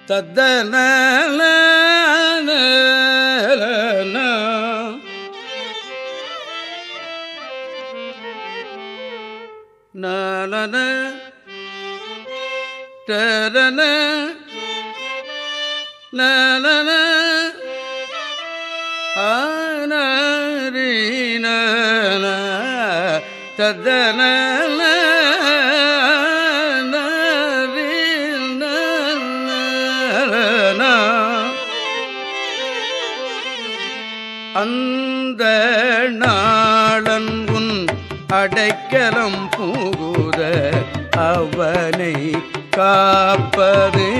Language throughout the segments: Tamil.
தத்தன நலன டரன நலன ஆனரீன தத்தன அந்த நாளன் உன் அடைக்கலம் புகுத அவனை காப்பது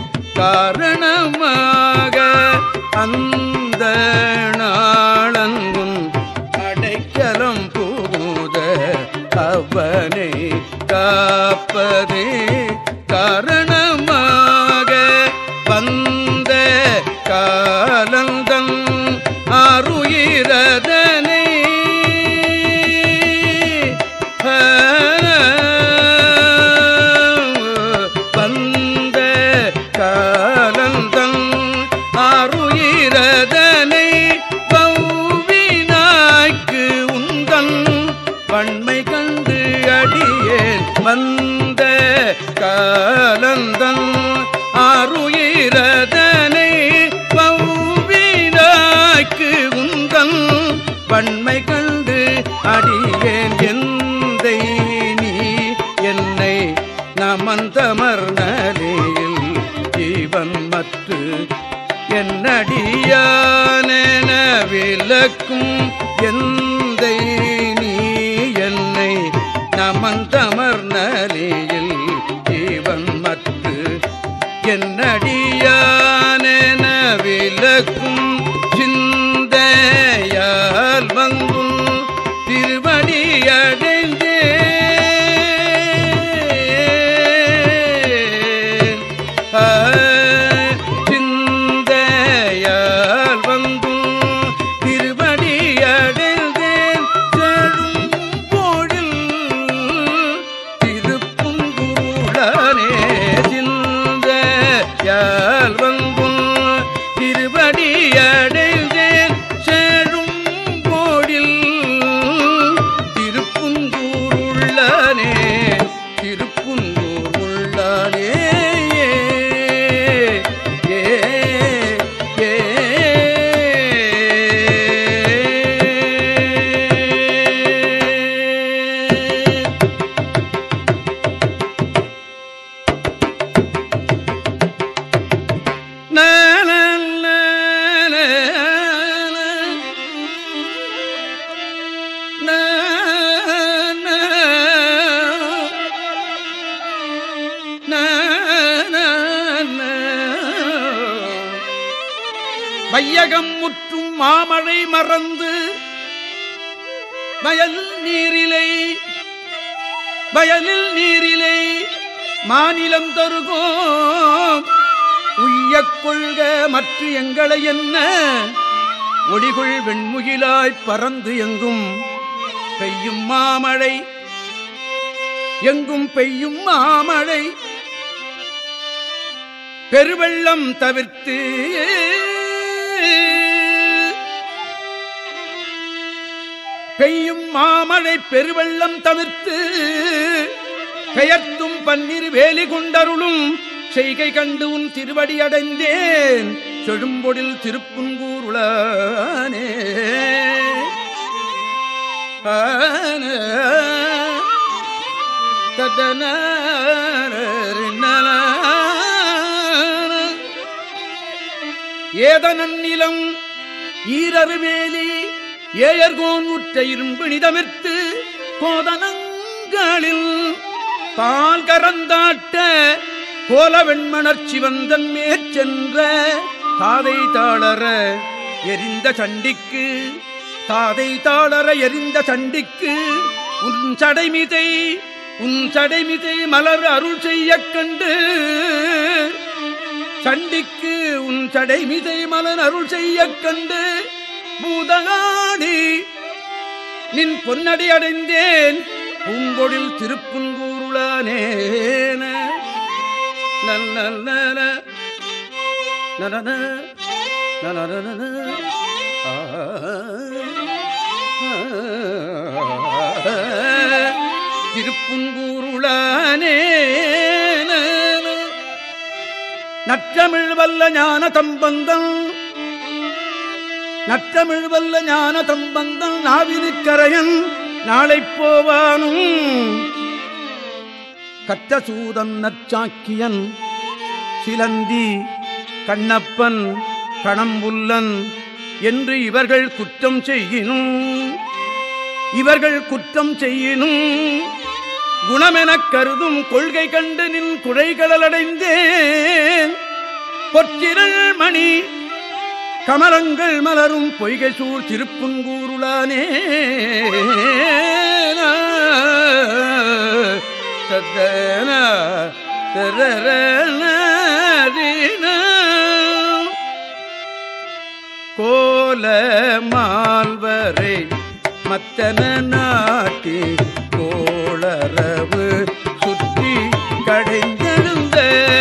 காரணமாக அந்த நாளன் உன் அடைக்கலம் புகுத அவனை காப்பது காரணமாக வந்த காலந்தன் ஆறுயிரதனை வந்த காலந்தன் ஆறுயிரதனை பௌவினாய்க்கு உந்தன் வன்மை கண்டு அடியேன் வந்த காலந்தன் ஆறுயிரதனை பௌவினாய்க்கு உந்தன் வன்மை கண்டு அடியேன் எந்தை நீ என்னை நமந்தமர் நலியில் ஜீவன் மற்று என்னடியானென விளக்கும் எந்தை நீ என்னை நமந்தமர் நலியில் ஜீவன் மற்று என்னடியானென விளக்கும் சிந்தையால் வந்தும் திருவடி அடைந்தே சிந்தையால் வந்தும் திருவடி அடைந்தேன் செழும் பொழில் திருப்புங்குருளனே சிந்தையால் வந்தும் திருவடி அடைந்தேன் செழும் பொழில் திருப்புங்கூருள்ளனே திருப்புங்கூர் உள்ளானே ஏ ஏ ஏ வையகம் முற்றும் மாமழை மறந்து வயல் நீரிலை வயலில் நீரிலை மாநிலம் தருகோம் உய்யக் கொள்க மற்ற எங்களை என்ன ஒளிகுள் வெண்முகிலாய் பறந்து எங்கும் பெய்யும் மாமழை எங்கும் பெய்யும் மாமழை பெருவெள்ளம் தவிர்த்து பெய்யும் மாமழை பெருவெள்ளம் தவிர்த்து பெயர்த்தும் பன்னீர் வேலி கொண்டருளும் செய்கை கண்டு உன் திருவடி அடைந்தேன் செழும்பொடில் திருப்புங்கூருளானே ஆன ததன ஏதனன் நிலம் ஈரருவேலி ஏயர்கோன் உற்ற இரும்பு நிதமிர்த்து கோதனங்களில் பால் கறந்தாட்ட கோல வெண்மணர் சிவந்தன் மேற்சென்ற தாதை தாளர எரிந்த சண்டிக்கு தாதை தாளர எரிந்த சண்டிக்கு உன் சடைமிதை உன் சடைமிதை மலர் அருள் செய்யக் கண்டு சண்டிக்கு உன் சடைமிதை மலர் அருள் செய்யக் கண்டு பூதகாடி நின் பொன்னடி அடைந்தேன் பூங்கொடில் திருப்புங்கூருளானேன நல்ல நனன, நனனனன, ஆ, திருப்புங்கூருளானே நற்றமிழ் வல்ல ஞான தம்பந்தம் நற்றமிழ் வல்ல ஞான தம்பந்தம் நாவினுக்கரையன் நாளை போவானும் கற்ற சூதன் நற்சாக்கியன் சிலந்தி கண்ணப்பன் கணம்புல்லன் என்று இவர்கள் குற்றம் செய்யினும் இவர்கள் குற்றம் செய்யினும் குணமெனக் கருதும் கொள்கை கண்டு நின் குழைகளடைந்தேன் பொற்றிரள் மணி கமலங்கள் மலரும் பொய்கை சூழ் திருப்புங்கூருளானே தத்தன தரரன கோல மால்வரை மத்தன நாட்டி கோளரவு சுற்றி கடைந்தெழுந்த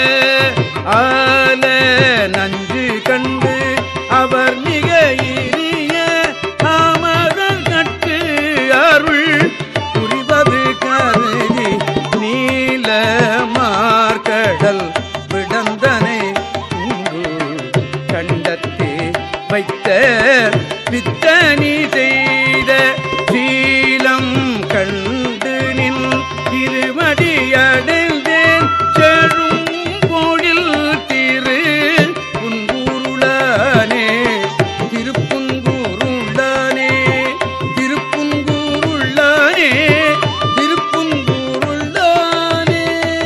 ஆல நஞ்சு கண்டு அவர் மிக இனிய தாமதல் நட்டு அருள் புரிவது கருதி நீல மார்கடல் விடந்தனை உண்டு கண்டத்தே வைத்த பித்தனி செய்த சீலம் கண்டு நின் திருமடி அடைந்தேன் செழும் பொழில் திரு புன்கூருளானே திருப்புங்கூருளானே திருப்புங்கூருளானே திருப்புங்கூருளானே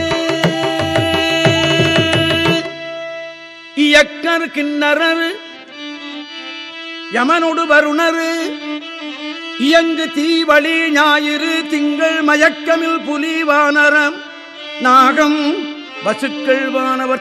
இயக்கர் கிண்ணறர் யமனொடு வருணரு இயங்கு தீவழி ஞாயிறு திங்கள் மயக்கமில் புலி வானரம் நாகம் வசுக்கள் வானவர்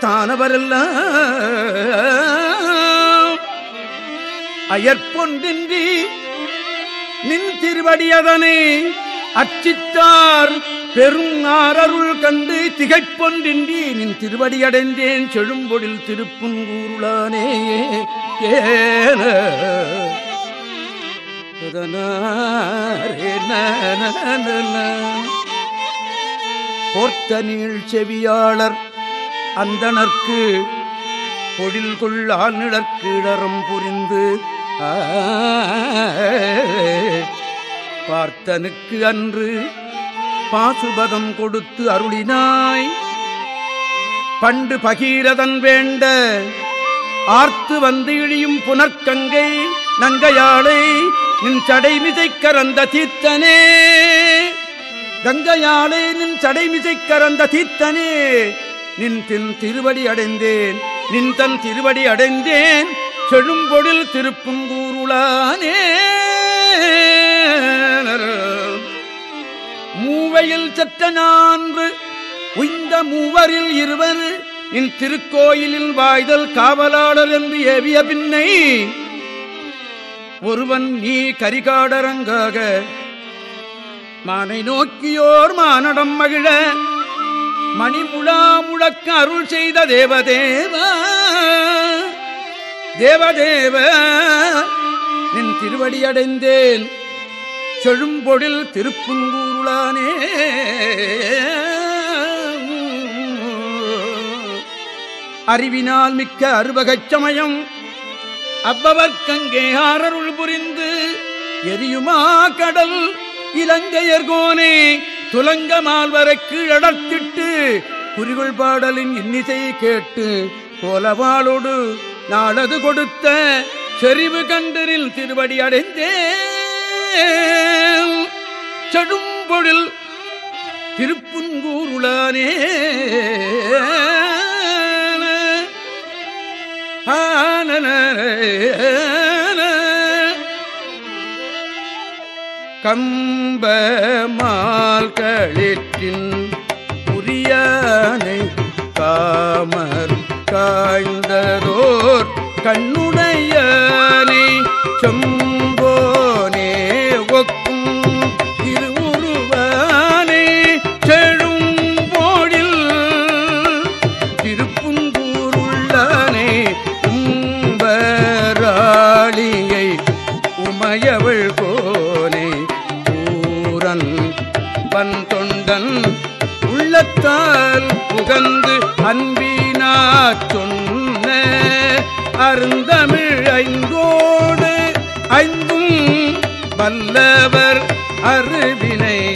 தானவரெல்லாம் அயற்பொன்றின்றி நின் திருவடியதனை அச்சித்தார் பெரும் ஆரருள் கண்டு திகைப்பொன்றின்றி நின் திருவடியடைந்தேன் செழும்பொழில் திருப்புங்கூருளானே ஏன போர்த்த நீள் செவியாளர் அந்தணர்க்கு பொழில் கொள்ளால் நிழற்கிடரம் புரிந்து ஆ, பார்த்தனுக்கு அன்று பாசுபதம் கொடுத்து அருளினாய் பண்டு பகீரதன் வேண்ட ஆர்த்து வந்து இழியும் புனர்க்கங்கை நங்கையாளை நின் சடைமிசை கரந்த தீர்த்தனே கங்கையாளை நின் சடைமிசை கரந்த தீர்த்தனே நின் தின் திருவடி அடைந்தேன் நின் தன் திருவடி அடைந்தேன் செழும்பொழில் திருப்புங்கூருளானே மூவையில் சற்ற நான்கு உய்ந்த மூவரில் இருவர் இன் திருக்கோயிலில் வாய்தல் காவலாளர் என்று ஏவிய பின்னை ஒருவன் நீ கரிகாடரங்காக மானை நோக்கியோர் மானடம் மகிழ மணிமுழா முழக்க அருள் செய்த தேவதேவா தேவதேவ நின் திருவடியடைந்தேன் செழும்பொழில் திருப்புங்கூருளானே அறிவினால் மிக்க அறுவகச் சமயம் அவ்வவர்க்கங்கே ஆரருள் புரிந்து எரியுமா கடல் இலங்கையர்கோனே துலங்க மால்வரை கீழடத்திட்டு குறிகொள் பாடலின் இன்னிசை கேட்டு கோலவாளோடு நாளது கொடுத்த செறிவு கண்டரில் திருவடி அடைந்தேன் செடும்பொழில் திருப்புங்கூருளானே கம்ப மால்களிற்றின் உரியானை காமர் காய்ந்ததோர் கண்ணுடையானை செம்போனே ஒக்கும் திருவுருவானே செழும் போழில் திருப்புங்கூருள்ளானே மாயவள் கோனை பூரன் வன் தொண்டன் உள்ளத்தால் புகந்து அன்பினாற் சொன்ன அருந்தமிழ் ஐந்தோடு ஐந்தும் வல்லவர் அருவினை